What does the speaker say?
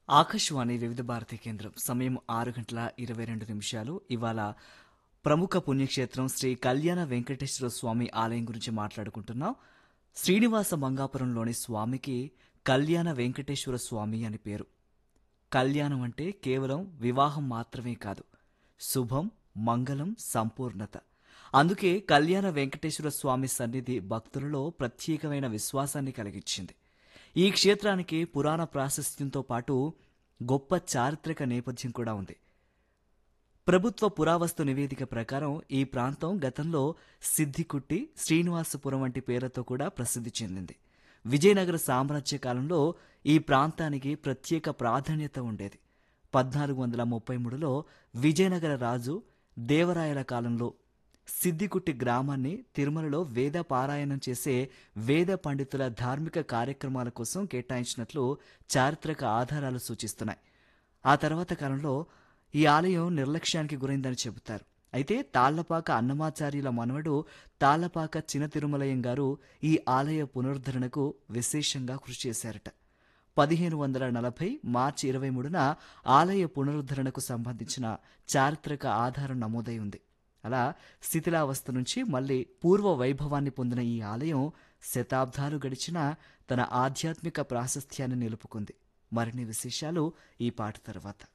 ఆకాశవాణి వివిధ భారతి కేంద్రం సమయం ఆరు గంటల ఇరవై రెండు నిమిషాలు ఇవాళ ప్రముఖ పుణ్యక్షేత్రం శ్రీ కళ్యాణ వెంకటేశ్వర స్వామి ఆలయం గురించి మాట్లాడుకుంటున్నాం శ్రీనివాస మంగాపురంలోని స్వామికి కళ్యాణ వెంకటేశ్వర స్వామి అని పేరు కళ్యాణం అంటే కేవలం వివాహం మాత్రమే కాదు శుభం మంగళం సంపూర్ణత అందుకే కళ్యాణ వెంకటేశ్వర స్వామి సన్నిధి భక్తులలో ప్రత్యేకమైన విశ్వాసాన్ని కలిగించింది ఈ క్షేత్రానికి పురాణ ప్రాశస్త్యంతో పాటు గొప్ప చారిత్రక నేపథ్యం కూడా ఉంది ప్రభుత్వ పురావస్తు నివేదిక ప్రకారం ఈ ప్రాంతం గతంలో సిద్దికుట్టి శ్రీనివాసపురం వంటి పేర్లతో కూడా ప్రసిద్ధి చెందింది విజయనగర సామ్రాజ్య కాలంలో ఈ ప్రాంతానికి ప్రత్యేక ప్రాధాన్యత ఉండేది పద్నాలుగు వందల ముప్పై మూడులో విజయనగర రాజు దేవరాయల కాలంలో సిద్దికుట్టి గ్రామాన్ని తిరుమలలో వేద పారాయణం చేసే వేద పండితుల ధార్మిక కార్యక్రమాల కోసం కేటాయించినట్లు చారిత్రక ఆధారాలు సూచిస్తున్నాయి ఆ తర్వాత కాలంలో ఈ ఆలయం నిర్లక్ష్యానికి గురైందని చెబుతారు అయితే తాళ్లపాక అన్నమాచార్యుల మనవడు తాళ్లపాక చిన తిరుమలయం గారు ఈ ఆలయ పునరుద్ధరణకు విశేషంగా కృషి చేశారట పదిహేను వందల నలభై మార్చి ఇరవై మూడున ఆలయ పునరుద్ధరణకు సంబంధించిన చారిత్రక ఆధారం నమోదై ఉంది అలా శిథిలావస్థ నుంచి మళ్ళీ పూర్వ వైభవాన్ని పొందిన ఈ ఆలయం శతాబ్దాలు గడిచినా తన ఆధ్యాత్మిక ప్రాశస్త్యాన్ని నిలుపుకుంది మరిన్ని విశేషాలు ఈ పాట తర్వాత